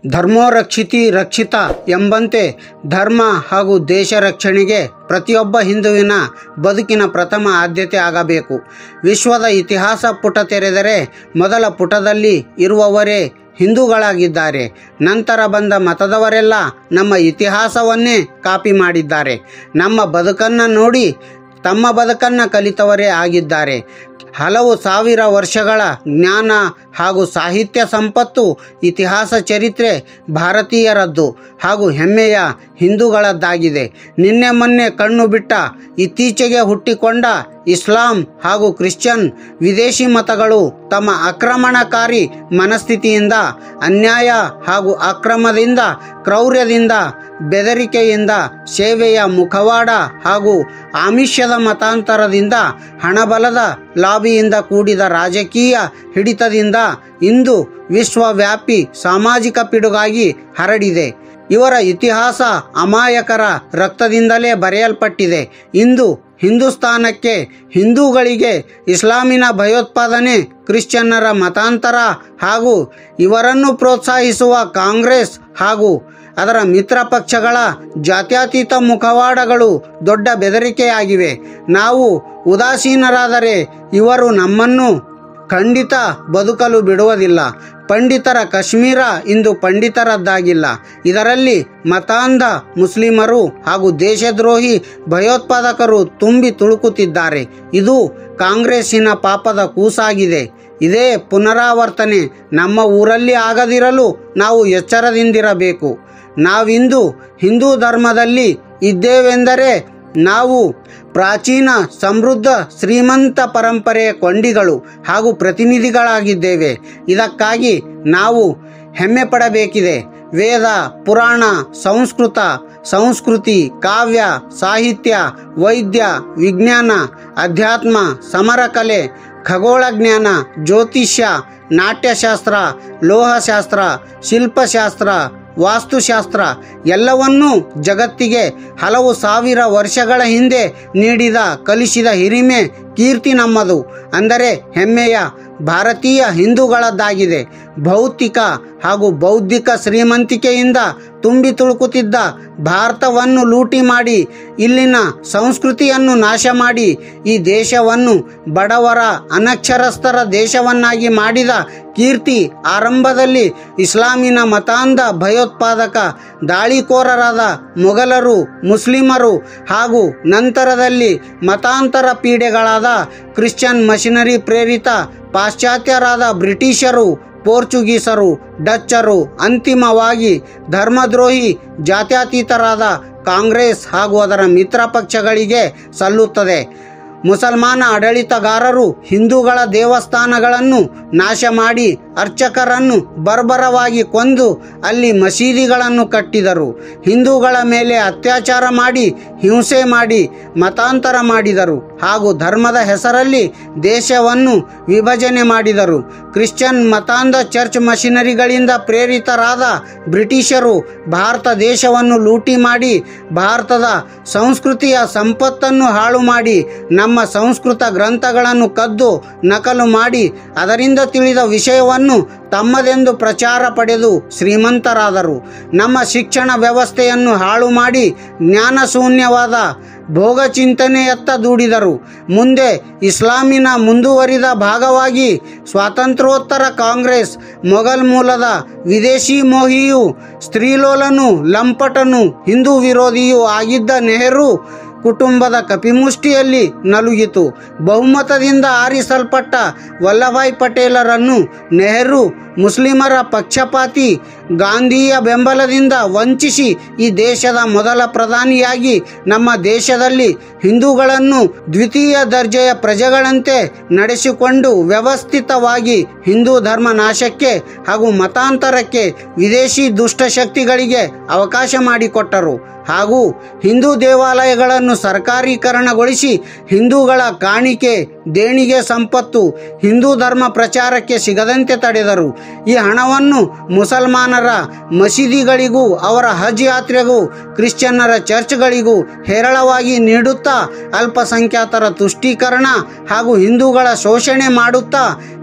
ಧರ್ಮೋ ರಕ್ಷಿತಿ ರಕ್ಷಿತ ಎಂಬಂತೆ ಧರ್ಮ ಹಾಗೂ ದೇಶ ರಕ್ಷಣೆಗೆ ಪ್ರತಿಯೊಬ್ಬ ಹಿಂದುವಿನ ಬದುಕಿನ ಪ್ರಥಮ ಆದ್ಯತೆ ಆಗಬೇಕು ವಿಶ್ವದ ಇತಿಹಾಸ ಪುಟ ತೆರೆದರೆ ಮೊದಲ ಪುಟದಲ್ಲಿ ಇರುವವರೇ ಹಿಂದೂಗಳಾಗಿದ್ದಾರೆ ನಂತರ ಬಂದ ಮತದವರೆಲ್ಲ ನಮ್ಮ ಇತಿಹಾಸವನ್ನೇ ಕಾಪಿ ಮಾಡಿದ್ದಾರೆ ನಮ್ಮ ಬದುಕನ್ನು ನೋಡಿ ತಮ್ಮ ಬದುಕನ್ನು ಕಲಿತವರೇ ಆಗಿದ್ದಾರೆ ಹಲವು ಸಾವಿರ ವರ್ಷಗಳ ಜ್ಞಾನ ಹಾಗೂ ಸಾಹಿತ್ಯ ಸಂಪತ್ತು ಇತಿಹಾಸ ಚರಿತ್ರೆ ಭಾರತೀಯರದ್ದು ಹಾಗೂ ಹೆಮ್ಮೆಯ ಹಿಂದೂಗಳದ್ದಾಗಿದೆ ನಿನ್ನೆ ಮೊನ್ನೆ ಕಣ್ಣು ಬಿಟ್ಟ ಇತ್ತೀಚೆಗೆ ಹುಟ್ಟಿಕೊಂಡ ಇಸ್ಲಾಂ ಹಾಗೂ ಕ್ರಿಶ್ಚಿಯನ್ ವಿದೇಶಿ ಮತಗಳು ತಮ್ಮ ಆಕ್ರಮಣಕಾರಿ ಮನಸ್ಥಿತಿಯಿಂದ ಅನ್ಯಾಯ ಹಾಗೂ ಅಕ್ರಮದಿಂದ ಕ್ರೌರ್ಯದಿಂದ ಬೆದರಿಕೆಯಿಂದ ಸೇವೆಯ ಮುಖವಾಡ ಹಾಗೂ ಆಮಿಷ್ಯದ ಮತಾಂತರದಿಂದ ಹಣಬಲದ ಲಾಬಿಯಿಂದ ಕೂಡಿದ ರಾಜಕೀಯ ಹಿಡಿತದಿಂದ ಇಂದು ವಿಶ್ವವ್ಯಾಪಿ ಸಾಮಾಜಿಕ ಪಿಡುಗಾಗಿ ಹರಡಿದೆ ಇವರ ಇತಿಹಾಸ ಅಮಾಯಕರ ರಕ್ತದಿಂದಲೇ ಬರೆಯಲ್ಪಟ್ಟಿದೆ ಇಂದು ಹಿಂದೂಸ್ತಾನಕ್ಕೆ ಹಿಂದೂಗಳಿಗೆ ಇಸ್ಲಾಮಿನ ಭಯೋತ್ಪಾದನೆ ಕ್ರಿಶ್ಚಿಯನ್ನರ ಮತಾಂತರ ಹಾಗೂ ಇವರನ್ನು ಪ್ರೋತ್ಸಾಹಿಸುವ ಕಾಂಗ್ರೆಸ್ ಹಾಗೂ ಅದರ ಮಿತ್ರ ಪಕ್ಷಗಳ ಜಾತ್ಯತೀತ ಮುಖವಾಡಗಳು ದೊಡ್ಡ ಬೆದರಿಕೆಯಾಗಿವೆ ನಾವು ಉದಾಸೀನರಾದರೆ ಇವರು ನಮ್ಮನ್ನು ಖಂಡಿತ ಬದುಕಲು ಬಿಡುವುದಿಲ್ಲ ಪಂಡಿತರ ಕಾಶ್ಮೀರ ಇಂದು ಪಂಡಿತರದ್ದಾಗಿಲ್ಲ ಇದರಲ್ಲಿ ಮತಾಂಧ ಮುಸ್ಲಿಮರು ಹಾಗೂ ದೇಶದ್ರೋಹಿ ಭಯೋತ್ಪಾದಕರು ತುಂಬಿ ತುಳುಕುತ್ತಿದ್ದಾರೆ ಇದು ಕಾಂಗ್ರೆಸ್ಸಿನ ಪಾಪದ ಕೂಸಾಗಿದೆ ಇದೇ ಪುನರಾವರ್ತನೆ ನಮ್ಮ ಊರಲ್ಲಿ ಆಗದಿರಲು ನಾವು ಎಚ್ಚರದಿಂದಿರಬೇಕು ನಾವಿಂದು ಹಿಂದೂ ಧರ್ಮದಲ್ಲಿ ಇದ್ದೇವೆಂದರೆ ನಾವು ಪ್ರಾಚೀನ ಸಮೃದ್ಧ ಶ್ರೀಮಂತ ಪರಂಪರೆಯ ಕೊಂಡಿಗಳು ಹಾಗೂ ಪ್ರತಿನಿಧಿಗಳಾಗಿದ್ದೇವೆ ಇದಕ್ಕಾಗಿ ನಾವು ಹೆಮ್ಮೆ ಪಡಬೇಕಿದೆ ವೇದ ಪುರಾಣ ಸಂಸ್ಕೃತ ಸಂಸ್ಕೃತಿ ಕಾವ್ಯ ಸಾಹಿತ್ಯ ವೈದ್ಯ ವಿಜ್ಞಾನ ಅಧ್ಯಾತ್ಮ ಸಮರಕಲೆ ಖಗೋಳ ಜ್ಞಾನ ಜ್ಯೋತಿಷ್ಯ ನಾಟ್ಯಶಾಸ್ತ್ರ ಲೋಹಶಾಸ್ತ್ರ ಶಿಲ್ಪಶಾಸ್ತ್ರ ವಾಸ್ತುಶಾಸ್ತ್ರ ಎಲ್ಲವನ್ನೂ ಜಗತ್ತಿಗೆ ಹಲವು ಸಾವಿರ ವರ್ಷಗಳ ಹಿಂದೆ ನೀಡಿದ ಕಲಿಸಿದ ಹಿರಿಮೆ ಕೀರ್ತಿ ನಮ್ಮದು ಅಂದರೆ ಹೆಮ್ಮೆಯ ಭಾರತೀಯ ಹಿಂದೂಗಳದ್ದಾಗಿದೆ ಭೌತಿಕ ಹಾಗೂ ಬೌದ್ಧಿಕ ಶ್ರೀಮಂತಿಕೆಯಿಂದ ತುಂಬಿ ತುಳುಕುತ್ತಿದ್ದ ಭಾರತವನ್ನು ಲೂಟಿ ಮಾಡಿ ಇಲ್ಲಿನ ಸಂಸ್ಕೃತಿಯನ್ನು ನಾಶ ಮಾಡಿ ಈ ದೇಶವನ್ನು ಬಡವರ ಅನಕ್ಷರಸ್ಥರ ದೇಶವನ್ನಾಗಿ ಮಾಡಿದ ಕೀರ್ತಿ ಆರಂಭದಲ್ಲಿ ಇಸ್ಲಾಮಿನ ಮತಾಂಧ ಭಯೋತ್ಪಾದಕ ದಾಳಿಕೋರರಾದ ಮೊಘಲರು ಮುಸ್ಲಿಮರು ಹಾಗೂ ನಂತರದಲ್ಲಿ ಮತಾಂತರ ಪೀಡೆಗಳಾದ ಕ್ರಿಶ್ಚಿಯನ್ ಮಷಿನರಿ ಪ್ರೇರಿತ ಪಾಶ್ಚಾತ್ಯರಾದ ಬ್ರಿಟಿಷರು ಪೋರ್ಚುಗೀಸರು ಡಚ್ಚರು ಅಂತಿಮವಾಗಿ ಧರ್ಮದ್ರೋಹಿ ಜಾತ್ಯತೀತರಾದ ಕಾಂಗ್ರೆಸ್ ಹಾಗೂ ಅದರ ಮಿತ್ರ ಪಕ್ಷಗಳಿಗೆ ಸಲ್ಲುತ್ತದೆ ಮುಸಲ್ಮಾನ ಆಡಳಿತಗಾರರು ಹಿಂದೂಗಳ ದೇವಸ್ಥಾನಗಳನ್ನು ನಾಶ ಮಾಡಿ ಅರ್ಚಕರನ್ನು ಬರ್ಬರವಾಗಿ ಕೊಂದು ಅಲ್ಲಿ ಮಸೀದಿಗಳನ್ನು ಕಟ್ಟಿದರು ಹಿಂದೂಗಳ ಮೇಲೆ ಅತ್ಯಾಚಾರ ಮಾಡಿ ಹಿಂಸೆ ಮಾಡಿ ಮತಾಂತರ ಮಾಡಿದರು ಹಾಗೂ ಧರ್ಮದ ಹೆಸರಲ್ಲಿ ದೇಶವನ್ನು ವಿಭಜನೆ ಮಾಡಿದರು ಕ್ರಿಶ್ಚಿಯನ್ ಮತಾಂಧ ಚರ್ಚ್ ಮಷಿನರಿಗಳಿಂದ ಪ್ರೇರಿತರಾದ ಬ್ರಿಟಿಷರು ಭಾರತ ದೇಶವನ್ನು ಲೂಟಿ ಮಾಡಿ ಭಾರತದ ಸಂಸ್ಕೃತಿಯ ಸಂಪತ್ತನ್ನು ಹಾಳು ಮಾಡಿ ನಮ್ಮ ಸಂಸ್ಕೃತ ಗ್ರಂಥಗಳನ್ನು ಕದ್ದು ನಕಲು ಮಾಡಿ ಅದರಿಂದ ತಿಳಿದ ವಿಷಯವನ್ನು ತಮ್ಮದೆಂದು ಪ್ರಚಾರ ಪಡೆದು ಶ್ರೀಮಂತರಾದರು ನಮ್ಮ ಶಿಕ್ಷಣ ವ್ಯವಸ್ಥೆಯನ್ನು ಹಾಳು ಮಾಡಿ ಜ್ಞಾನಶೂನ್ಯವಾದ ಭೋಗ ಚಿಂತನೆಯತ್ತ ದೂಡಿದರು ಮುಂದೆ ಇಸ್ಲಾಮಿನ ಮುಂದುವರಿದ ಭಾಗವಾಗಿ ಸ್ವಾತಂತ್ರ್ಯೋತ್ತರ ಕಾಂಗ್ರೆಸ್ ಮೊಘಲ್ ಮೂಲದ ವಿದೇಶಿ ಮೋಹಿಯು ಸ್ತ್ರೀಲೋಲನು ಲಂಪಟನು ಹಿಂದೂ ವಿರೋಧಿಯೂ ಆಗಿದ್ದ ನೆಹರು ಕುಟುಂಬದ ಕಪಿಮುಷ್ಟಿಯಲ್ಲಿ ನಲುಗಿತು ಬಹುಮತದಿಂದ ಆರಿಸಲ್ಪಟ್ಟ ವಲ್ಲಭಾಯ್ ಪಟೇಲರನ್ನು ನೆಹರು ಮುಸ್ಲಿಮರ ಪಕ್ಷಪಾತಿ ಗಾಂಧಿಯ ಬೆಂಬಲದಿಂದ ವಂಚಿಸಿ ಈ ದೇಶದ ಮೊದಲ ಪ್ರಧಾನಿಯಾಗಿ ನಮ್ಮ ದೇಶದಲ್ಲಿ ಹಿಂದೂಗಳನ್ನು ದ್ವಿತೀಯ ದರ್ಜೆಯ ಪ್ರಜೆಗಳಂತೆ ನಡೆಸಿಕೊಂಡು ವ್ಯವಸ್ಥಿತವಾಗಿ ಹಿಂದೂ ಧರ್ಮ ನಾಶಕ್ಕೆ ಹಾಗೂ ಮತಾಂತರಕ್ಕೆ ವಿದೇಶಿ ದುಷ್ಟಶಕ್ತಿಗಳಿಗೆ ಅವಕಾಶ ಮಾಡಿಕೊಟ್ಟರು ಹಾಗೂ ಹಿಂದೂ ದೇವಾಲಯಗಳನ್ನು ಸರ್ಕಾರೀಕರಣಗೊಳಿಸಿ ಹಿಂದೂಗಳ ಕಾಣಿಕೆ ದೇಣಿಗೆ ಸಂಪತ್ತು ಹಿಂದೂ ಧರ್ಮ ಪ್ರಚಾರಕ್ಕೆ ಸಿಗದಂತೆ ತಡೆದರು ಈ ಹಣವನ್ನು ಮುಸಲ್ಮಾನರ ಮಸೀದಿಗಳಿಗೂ ಅವರ ಹಜ್ ಯಾತ್ರೆಗೂ ಕ್ರಿಶ್ಚಿಯನ್ನರ ಚರ್ಚ್ಗಳಿಗೂ ಹೇರಳವಾಗಿ ನೀಡುತ್ತಾ ಅಲ್ಪಸಂಖ್ಯಾತರ ತುಷ್ಟೀಕರಣ ಹಾಗೂ ಹಿಂದೂಗಳ ಶೋಷಣೆ ಮಾಡುತ್ತಾ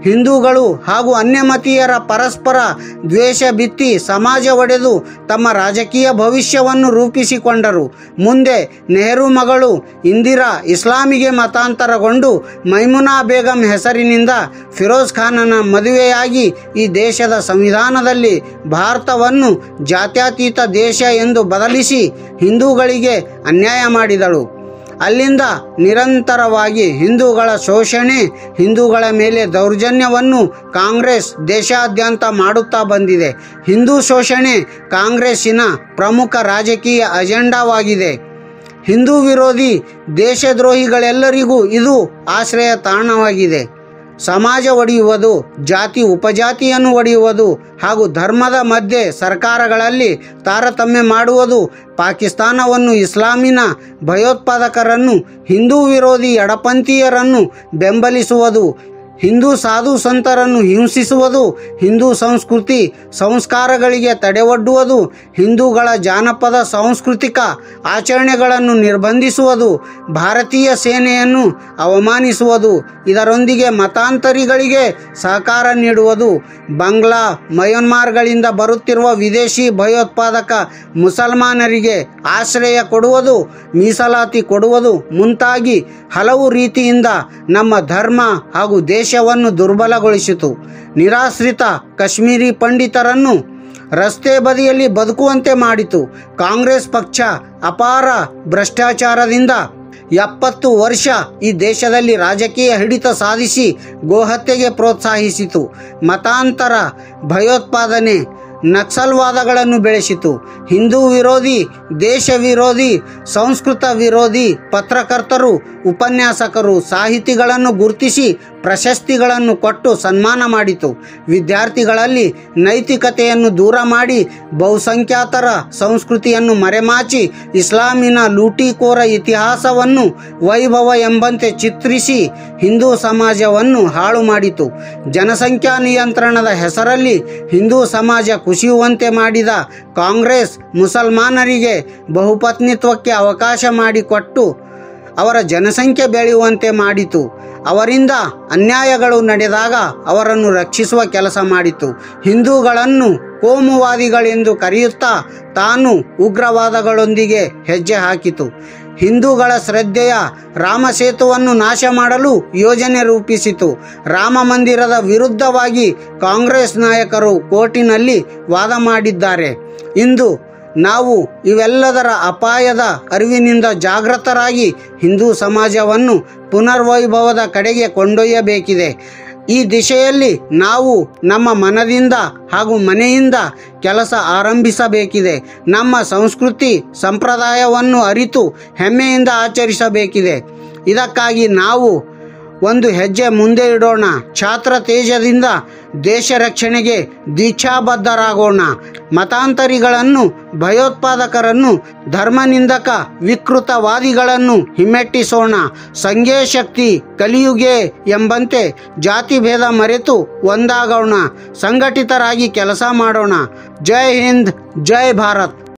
ಹಿಂದೂಗಳು ಹಾಗೂ ಅನ್ಯಮತೀಯರ ಪರಸ್ಪರ ದ್ವೇಷ ಬಿತ್ತಿ ಸಮಾಜ ಒಡೆದು ತಮ್ಮ ರಾಜಕೀಯ ಭವಿಷ್ಯವನ್ನು ರೂಪಿಸಿಕೊಂಡರು ಮುಂದೆ ನೆಹರು ಮಗಳು ಇಂದಿರಾ ಇಸ್ಲಾಮಿಗೆ ಮತಾಂತರಗೊಂಡು ಮೈಮುನಾ ಬೇಗಂ ಹೆಸರಿನಿಂದ ಫಿರೋಜ್ ಖಾನನ ಮದುವೆಯಾಗಿ ಈ ದೇಶದ ಸಂವಿಧಾನದಲ್ಲಿ ಭಾರತವನ್ನು ಜಾತ್ಯತೀತ ದೇಶ ಎಂದು ಬದಲಿಸಿ ಹಿಂದೂಗಳಿಗೆ ಅನ್ಯಾಯ ಮಾಡಿದಳು ಅಲ್ಲಿಂದ ನಿರಂತರವಾಗಿ ಹಿಂದೂಗಳ ಶೋಷಣೆ ಹಿಂದೂಗಳ ಮೇಲೆ ದೌರ್ಜನ್ಯವನ್ನು ಕಾಂಗ್ರೆಸ್ ದೇಶಾದ್ಯಂತ ಮಾಡುತ್ತಾ ಬಂದಿದೆ ಹಿಂದೂ ಶೋಷಣೆ ಕಾಂಗ್ರೆಸ್ಸಿನ ಪ್ರಮುಖ ರಾಜಕೀಯ ಅಜೆಂಡಾವಾಗಿದೆ ಹಿಂದೂ ವಿರೋಧಿ ದೇಶದ್ರೋಹಿಗಳೆಲ್ಲರಿಗೂ ಇದು ಆಶ್ರಯ ತಾಣವಾಗಿದೆ ಸಮಾಜ ಒಡೆಯುವುದು ಜಾತಿ ಉಪಜಾತಿಯನ್ನು ಒಡೆಯುವುದು ಹಾಗೂ ಧರ್ಮದ ಮಧ್ಯೆ ಸರ್ಕಾರಗಳಲ್ಲಿ ತಾರತಮ್ಯ ಮಾಡುವುದು ಪಾಕಿಸ್ತಾನವನ್ನು ಇಸ್ಲಾಮಿನ ಭಯೋತ್ಪಾದಕರನ್ನು ಹಿಂದೂ ವಿರೋಧಿ ಎಡಪಂಥೀಯರನ್ನು ಬೆಂಬಲಿಸುವುದು ಹಿಂದೂ ಸಾಧು ಸಂತರನ್ನು ಹಿಂಸಿಸುವುದು ಹಿಂದೂ ಸಂಸ್ಕೃತಿ ಸಂಸ್ಕಾರಗಳಿಗೆ ತಡೆವೊಡ್ಡುವುದು ಹಿಂದೂಗಳ ಜಾನಪದ ಸಾಂಸ್ಕೃತಿಕ ಆಚರಣೆಗಳನ್ನು ನಿರ್ಬಂಧಿಸುವುದು ಭಾರತೀಯ ಸೇನೆಯನ್ನು ಅವಮಾನಿಸುವುದು ಇದರೊಂದಿಗೆ ಮತಾಂತರಿಗಳಿಗೆ ಸಹಕಾರ ನೀಡುವುದು ಬಾಂಗ್ಲಾ ಮಯನ್ಮಾರ್ಗಳಿಂದ ಬರುತ್ತಿರುವ ವಿದೇಶಿ ಭಯೋತ್ಪಾದಕ ಮುಸಲ್ಮಾನರಿಗೆ ಆಶ್ರಯ ಕೊಡುವುದು ಮೀಸಲಾತಿ ಕೊಡುವುದು ಮುಂತಾಗಿ ಹಲವು ರೀತಿಯಿಂದ ನಮ್ಮ ಧರ್ಮ ಹಾಗೂ ದೇಶವನ್ನು ದುರ್ಬಲಗೊಳಿಸಿತು ನಿರಾಶ್ರಿತ ಕಾಶ್ಮೀರಿ ಪಂಡಿತರನ್ನು ರಸ್ತೆ ಬದಿಯಲ್ಲಿ ಬದುಕುವಂತೆ ಮಾಡಿತು ಕಾಂಗ್ರೆಸ್ ಪಕ್ಷ ಅಪಾರ ಭ್ರಷ್ಟಾಚಾರದಿಂದ ಎಪ್ಪತ್ತು ವರ್ಷ ಈ ದೇಶದಲ್ಲಿ ರಾಜಕೀಯ ಹಿಡಿತ ಸಾಧಿಸಿ ಗೋಹತ್ಯೆಗೆ ಪ್ರೋತ್ಸಾಹಿಸಿತು ಮತಾಂತರ ಭಯೋತ್ಪಾದನೆ ನಕ್ಸಲ್ವಾದಗಳನ್ನು ಬೆಳೆಸಿತು ಹಿಂದೂ ವಿರೋಧಿ ದೇಶ ವಿರೋಧಿ ಸಂಸ್ಕೃತ ವಿರೋಧಿ ಪತ್ರಕರ್ತರು ಉಪನ್ಯಾಸಕರು ಸಾಹಿತಿಗಳನ್ನು ಗುರುತಿಸಿ ಪ್ರಶಸ್ತಿಗಳನ್ನು ಕೊಟ್ಟು ಸನ್ಮಾನ ಮಾಡಿತು ವಿದ್ಯಾರ್ಥಿಗಳಲ್ಲಿ ನೈತಿಕತೆಯನ್ನು ದೂರ ಮಾಡಿ ಬಹುಸಂಖ್ಯಾತರ ಸಂಸ್ಕೃತಿಯನ್ನು ಮರೆಮಾಚಿ ಇಸ್ಲಾಮಿನ ಲೂಟಿಕೋರ ಇತಿಹಾಸವನ್ನು ವೈಭವ ಎಂಬಂತೆ ಚಿತ್ರಿಸಿ ಹಿಂದೂ ಸಮಾಜವನ್ನು ಹಾಳು ಮಾಡಿತು ಜನಸಂಖ್ಯಾ ನಿಯಂತ್ರಣದ ಹೆಸರಲ್ಲಿ ಹಿಂದೂ ಸಮಾಜ ಕುಸಿಯುವಂತೆ ಮಾಡಿದ ಕಾಂಗ್ರೆಸ್ ಮುಸಲ್ಮಾನರಿಗೆ ಬಹುಪತ್ನಿತ್ವಕ್ಕೆ ಅವಕಾಶ ಮಾಡಿಕೊಟ್ಟು ಅವರ ಜನಸಂಖ್ಯೆ ಬೆಳೆಯುವಂತೆ ಮಾಡಿತು ಅವರಿಂದ ಅನ್ಯಾಯಗಳು ನಡೆದಾಗ ಅವರನ್ನು ರಕ್ಷಿಸುವ ಕೆಲಸ ಮಾಡಿತು ಹಿಂದೂಗಳನ್ನು ಕೋಮುವಾದಿಗಳೆಂದು ಕರೆಯುತ್ತಾ ತಾನು ಉಗ್ರವಾದಗಳೊಂದಿಗೆ ಹೆಜ್ಜೆ ಹಾಕಿತು ಹಿಂದೂಗಳ ಶ್ರದ್ಧೆಯ ರಾಮಸೇತುವನ್ನು ನಾಶ ಮಾಡಲು ಯೋಜನೆ ರೂಪಿಸಿತು ರಾಮ ಮಂದಿರದ ವಿರುದ್ಧವಾಗಿ ಕಾಂಗ್ರೆಸ್ ನಾಯಕರು ಕೋರ್ಟಿನಲ್ಲಿ ವಾದ ಮಾಡಿದ್ದಾರೆ ಇಂದು ನಾವು ಇವೆಲ್ಲದರ ಅಪಾಯದ ಅರಿವಿನಿಂದ ಜಾಗೃತರಾಗಿ ಹಿಂದೂ ಸಮಾಜವನ್ನು ಪುನರ್ವೈಭವದ ಕಡೆಗೆ ಕೊಂಡೊಯ್ಯಬೇಕಿದೆ ಈ ದಿಶೆಯಲ್ಲಿ ನಾವು ನಮ್ಮ ಮನದಿಂದ ಹಾಗೂ ಮನೆಯಿಂದ ಕೆಲಸ ಆರಂಭಿಸಬೇಕಿದೆ ನಮ್ಮ ಸಂಸ್ಕೃತಿ ಸಂಪ್ರದಾಯವನ್ನು ಅರಿತು ಹೆಮ್ಮೆಯಿಂದ ಆಚರಿಸಬೇಕಿದೆ ಇದಕ್ಕಾಗಿ ನಾವು ಒಂದು ಹೆಜ್ಜೆ ಮುಂದೆ ಇಡೋಣ ಛಾತ್ರ ತೇಜದಿಂದ ದೇಶ ರಕ್ಷಣೆಗೆ ದೀಕ್ಷಾಬದ್ಧರಾಗೋಣ ಮತಾಂತರಿಗಳನ್ನು ಭಯೋತ್ಪಾದಕರನ್ನು ಧರ್ಮನಿಂದಕ ವಿಕೃತವಾದಿಗಳನ್ನು ಹಿಮ್ಮೆಟ್ಟಿಸೋಣ ಸಂಘೇ ಶಕ್ತಿ ಕಲಿಯುಗೆ ಎಂಬಂತೆ ಜಾತಿ ಭೇದ ಮರೆತು ಒಂದಾಗೋಣ ಸಂಘಟಿತರಾಗಿ ಕೆಲಸ ಮಾಡೋಣ ಜೈ ಹಿಂದ್ ಜೈ ಭಾರತ್